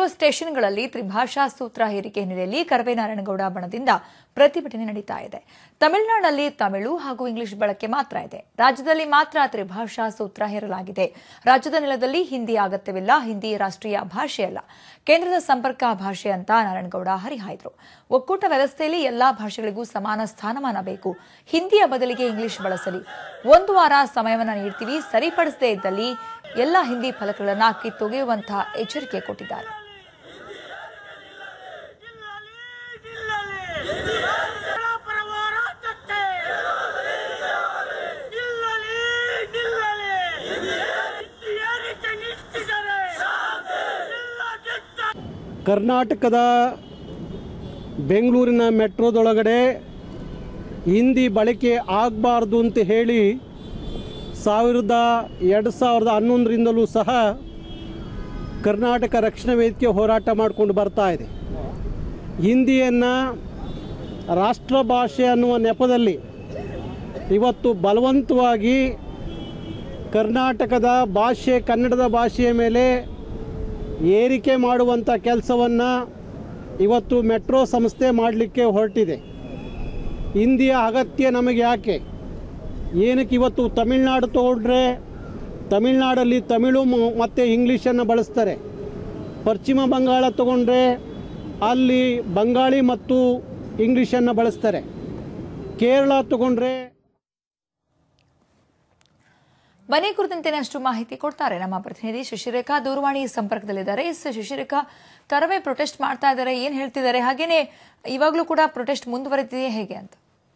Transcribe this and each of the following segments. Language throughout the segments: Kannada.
ಸ್ಟೇಷನ್ಗಳಲ್ಲಿ ತ್ರಿಭಾಷಾ ಸೂತ್ರ ಹೇರಿಕೆ ಹಿನ್ನೆಲೆಯಲ್ಲಿ ಕರವೇ ನಾರಾಯಣಗೌಡ ಬಣದಿಂದ ಪ್ರತಿಭಟನೆ ನಡೀತಾ ಇದೆ ತಮಿಳುನಾಡಿನಲ್ಲಿ ತಮಿಳು ಹಾಗೂ ಇಂಗ್ಲಿಷ್ ಬಳಕೆ ಮಾತ್ರ ಇದೆ ರಾಜ್ಯದಲ್ಲಿ ಮಾತ್ರ ತ್ರಿಭಾಷಾ ಸೂತ್ರ ಹೇರಲಾಗಿದೆ ರಾಜ್ಯದ ನೆಲದಲ್ಲಿ ಹಿಂದಿ ಅಗತ್ಯವಿಲ್ಲ ಹಿಂದಿ ರಾಷ್ಟ್ರೀಯ ಭಾಷೆಯಲ್ಲ ಕೇಂದ್ರದ ಸಂಪರ್ಕ ಭಾಷೆ ಅಂತ ನಾರಾಯಣಗೌಡ ಹರಿಹಾಯ್ದರು ಒಕ್ಕೂಟ ವ್ಯವಸ್ಥೆಯಲ್ಲಿ ಎಲ್ಲಾ ಭಾಷೆಗಳಿಗೂ ಸಮಾನ ಸ್ಥಾನಮಾನ ಬೇಕು ಹಿಂದಿಯ ಬದಲಿಗೆ ಇಂಗ್ಲಿಷ್ ಬಳಸಲಿ ಒಂದು ವಾರ ಸಮಯವನ್ನು ನೀಡ್ತೀವಿ ಸರಿಪಡಿಸದೇ ಇದ್ದಲ್ಲಿ ಎಲ್ಲ ಹಿಂದಿ ಫಲಕಗಳನ್ನು ಕಿತ್ತೊಗೆಯುವಂತಹ ಎಚ್ಚರಿಕೆ ಕೊಟ್ಟಿದ್ದಾರೆ ಕರ್ನಾಟಕದ ಬೆಂಗಳೂರಿನ ಮೆಟ್ರೋದೊಳಗಡೆ ಹಿಂದಿ ಬಳಕೆ ಆಗಬಾರ್ದು ಅಂತ ಹೇಳಿ ಸಾವಿರದ ಎರಡು ಸಾವಿರದ ಹನ್ನೊಂದರಿಂದಲೂ ಸಹ ಕರ್ನಾಟಕ ರಕ್ಷಣಾ ವೇದಿಕೆ ಹೋರಾಟ ಮಾಡಿಕೊಂಡು ಬರ್ತಾ ಇದೆ ಹಿಂದಿಯನ್ನು ರಾಷ್ಟ್ರ ಭಾಷೆ ಅನ್ನುವ ನೆಪದಲ್ಲಿ ಇವತ್ತು ಬಲವಂತವಾಗಿ ಕರ್ನಾಟಕದ ಭಾಷೆ ಕನ್ನಡದ ಭಾಷೆಯ ಮೇಲೆ ಏರಿಕೆ ಮಾಡುವಂಥ ಕೆಲಸವನ್ನು ಇವತ್ತು ಮೆಟ್ರೋ ಸಂಸ್ಥೆ ಮಾಡಲಿಕ್ಕೆ ಹೊರಟಿದೆ ಹಿಂದಿಯ ಅಗತ್ಯ ನಮಗೆ ಯಾಕೆ ಏನಕ್ಕೆ ಇವತ್ತು ತಮಿಳ್ನಾಡು ತಗೊಂಡ್ರೆ ತಮಿಳ್ನಾಡಲ್ಲಿ ತಮಿಳು ಮ- ಮತ್ತು ಇಂಗ್ಲೀಷನ್ನು ಬಳಸ್ತಾರೆ ಪಶ್ಚಿಮ ಬಂಗಾಳ ತಗೊಂಡ್ರೆ ಅಲ್ಲಿ ಬಂಗಾಳಿ ಮತ್ತು ಇಂಗ್ಲೀಷನ್ನು ಬಳಸ್ತಾರೆ ಕೇರಳ ತಗೊಂಡ್ರೆ ಮನೆ ಕುರಿತಂತೆ ಅಷ್ಟು ಮಾಹಿತಿ ಕೊಡ್ತಾರೆ ನಮ್ಮ ಪ್ರತಿನಿಧಿ ಶಶಿರೇಖಾ ದೂರವಾಣಿ ಸಂಪರ್ಕದಲ್ಲಿದ್ದಾರೆ ಎಸ್ ಶಶಿರೇಖಾ ಕರವೇ ಪ್ರೊಟೆಸ್ಟ್ ಮಾಡ್ತಾ ಇದ್ದಾರೆ ಏನ್ ಹೇಳ್ತಿದ್ದಾರೆ ಹಾಗೇನೆ ಇವಾಗಲೂ ಕೂಡ ಪ್ರೊಟೆಸ್ಟ್ ಮುಂದುವರೆದಿದೆಯೇ ಹೇಗೆ ಅಂತ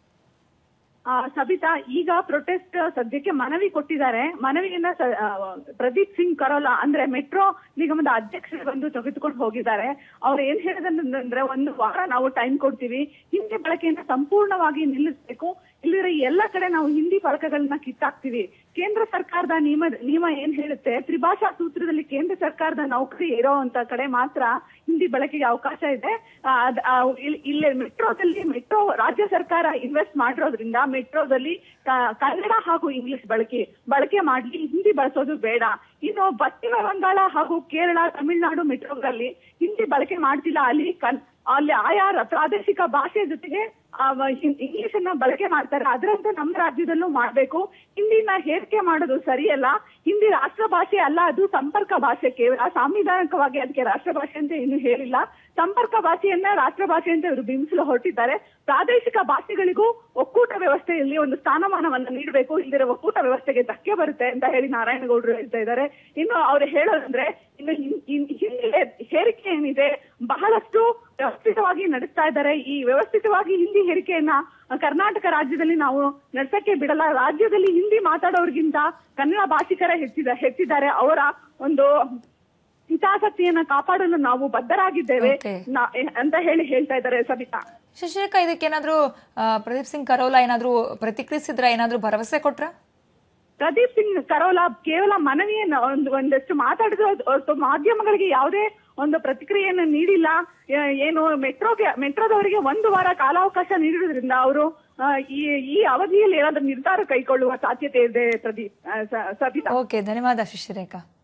ಆ, ಸಬಿತಾ ಈಗ ಪ್ರೊಟೆಸ್ಟ್ ಸದ್ಯಕ್ಕೆ ಮನವಿ ಕೊಟ್ಟಿದ್ದಾರೆ ಮನವಿಯನ್ನ ಸ- ಆ, ಪ್ರದೀಪ್ ಸಿಂಗ್ ಕರೋಲಾ ಅಂದ್ರೆ ಮೆಟ್ರೋ ನಿಗಮದ ಅಧ್ಯಕ್ಷರು ಬಂದು ತೆಗೆದುಕೊಂಡು ಹೋಗಿದ್ದಾರೆ ಅವ್ರು ಏನ್ ಹೇಳಿದ್ರೆ ಒಂದು ವಾರ ನಾವು ಟೈಮ್ ಕೊಡ್ತೀವಿ ಹಿಂದಿ ಬಳಕೆಯನ್ನ ಸಂಪೂರ್ಣವಾಗಿ ನಿಲ್ಲಿಸಬೇಕು ಇಲ್ಲಿರೋ ಎಲ್ಲ ಕಡೆ ನಾವು ಹಿಂದಿ ಫಲಕಗಳನ್ನ ಕಿತ್ತಾಕ್ತಿವಿ ಕೇಂದ್ರ ಸರ್ಕಾರದ ನಿಯಮ ನಿಯಮ ಏನ್ ಹೇಳುತ್ತೆ ತ್ರಿಭಾಷಾ ಸೂತ್ರದಲ್ಲಿ ಕೇಂದ್ರ ಸರ್ಕಾರದ ನೌಕರಿ ಇರೋಂತ ಕಡೆ ಮಾತ್ರ ಹಿಂದಿ ಬಳಕೆಗೆ ಅವಕಾಶ ಇದೆ ಆ, ಅದ್- ಆ, ಇಲ್- ಇಲ್ಲೇ ಮೆಟ್ರೋದಲ್ಲಿ ಮೆಟ್ರೋ ರಾಜ್ಯ ಸರ್ಕಾರ ಇನ್ವೆಸ್ಟ್ ಮಾಡಿರೋದ್ರಿಂದ ಮೆಟ್ರೋದಲ್ಲಿ ಕ- ಕನ್ನಡ ಹಾಗೂ ಇಂಗ್ಲಿಷ್ ಬಳಕೆ ಬಳಕೆ ಮಾಡ್ಲಿ ಹಿಂದಿ ಬಳಸೋದು ಬೇಡ ಇನ್ನು ಪಶ್ಚಿಮ ಬಂಗಾಳ ಹಾಗೂ ಕೇರಳ ತಮಿಳುನಾಡು ಮೆಟ್ರೋಗಳಲ್ಲಿ ಹಿಂದಿ ಬಳಕೆ ಮಾಡ್ತಿಲ್ಲ ಅಲ್ಲಿ ಕನ್ ಅಲ್ಲಿ ಆಯಾ ರ- ಪ್ರಾದೇಶಿಕ ಭಾಷೆ ಜೊತೆಗೆ ಆ, ವ- ಹಿಂ- ಇಂಗ್ಲಿಷ್ ಅನ್ನ ಬಳಕೆ ಮಾಡ್ತಾರೆ ಅದರಂತೆ ನಮ್ಮ ರಾಜ್ಯದಲ್ಲೂ ಮಾಡ್ಬೇಕು ಹಿಂದಿನ ಹೇರಿಕೆ ಮಾಡೋದು ಸರಿಯಲ್ಲ ಹಿಂದಿ ರಾಷ್ಟ್ರ ಭಾಷೆ ಅಲ್ಲ ಅದು ಸಂಪರ್ಕ ಭಾಷೆ ಕೇವಲ ಸಾಂವಿಧಾನಿಕವಾಗಿ ಅದಕ್ಕೆ ರಾಷ್ಟ್ರ ಭಾಷೆ ಅಂತ ಇನ್ನೂ ಹೇಳಿಲ್ಲ ಸಂಪರ್ಕ ಭಾಷೆಯನ್ನ ರಾಷ್ಟ್ರ ಭಾಷೆ ಅಂತ ಇವರು ಬಿಂಬಿಸಲು ಹೊರಟಿದ್ದಾರೆ ಪ್ರಾದೇಶಿಕ ಭಾಷೆಗಳಿಗೂ ಒಕ್ಕೂಟ ವ್ಯವಸ್ಥೆಯಲ್ಲಿ ಒಂದು ಸ್ಥಾನಮಾನವನ್ನ ನೀಡಬೇಕು ಇಲ್ಲದಿರೋ ಒಕ್ಕೂಟ ವ್ಯವಸ್ಥೆಗೆ ಧಕ್ಕೆ ಬರುತ್ತೆ ಅಂತ ಹೇಳಿ ನಾರಾಯಣಗೌಡರು ಹೇಳ್ತಾ ಇದ್ದಾರೆ ಇನ್ನು ಅವ್ರು ಹೇಳೋದಂದ್ರೆ ಇನ್ನು ಹಿಂ- ಹಿಂ- ಹಿಂದಿ ಹೇ- ಹೇರಿಕೆ ಏನಿದೆ ಬಹಳಷ್ಟು ವ್ಯವಸ್ಥಿತವಾಗಿ ನಡೆಸ್ತಾ ಇದ್ದಾರೆ ಈ ವ್ಯವಸ್ಥಿತವಾಗಿ ಹಿಂದಿ ಹೇರಿಕೆಯನ್ನ ಕರ್ನಾಟಕ ರಾಜ್ಯದಲ್ಲಿ ನಾವು ನಡ್ಸಕ್ಕೆ ಬಿಡಲ್ಲ ರಾಜ್ಯದಲ್ಲಿ ಹಿಂದಿ ಮಾತಾಡೋರ್ಗಿಂತ ಕನ್ನಡ ಭಾಷಿಕರ ಹೆಚ್ಚಿದ ಹೆಚ್ಚಿದ್ದಾರೆ ಅವರ ಒಂದು ಹಿತಾಸಕ್ತಿಯನ್ನ ಕಾಪಾಡಲು ನಾವು ಬದ್ಧರಾಗಿದ್ದೇವೆ Okay. ನಾ- ಅಂತ ಹೇಳಿ ಹೇಳ್ತಾ ಇದ್ದಾರೆ ಸಬಿತಾ ಶಶಿರೇಖಾ ಇದಕ್ಕೇನಾದ್ರೂ ಆ, ಪ್ರದೀಪ್ ಸಿಂಗ್ ಕರೋಲಾ ಏನಾದ್ರೂ ಪ್ರತಿಕ್ರಿಯಿಸಿದ್ರ ಏನಾದ್ರೂ ಭರವಸೆ ಕೊಟ್ರ ಪ್ರದೀಪ್ ಸಿಂಗ್ ಕರೋಲಾ ಕೇವಲ ಮನವಿಯನ್ನ ಒಂದು ಒಂದಷ್ಟು ಮಾತಾಡಿದ್ರು ಅದು- ಅದು ಮಾಧ್ಯಮಗಳಿಗೆ ಯಾವುದೇ ಒಂದು ಪ್ರತಿಕ್ರಿಯೆಯನ್ನು ನೀಡಿಲ್ಲ ಏ- ಏನು ಮೆಟ್ರೋಗೆ ಮೆಟ್ರೋದವರಿಗೆ ಒಂದು ವಾರ ಕಾಲಾವಕಾಶ ನೀಡಿರೋದ್ರಿಂದ ಅವರು ಈ ಈ ಅವಧಿಯಲ್ಲಿ ಏನಾದ್ರೂ ನಿರ್ಧಾರ ಕೈಗೊಳ್ಳುವ ಸಾಧ್ಯತೆ ಇದೆ ಪ್ರದೀಪ್ ಆ, ಸ- ಸಬಿತಾ ಓಕೆ ಧನ್ಯವಾದ ಶಶಿರೇಖಾ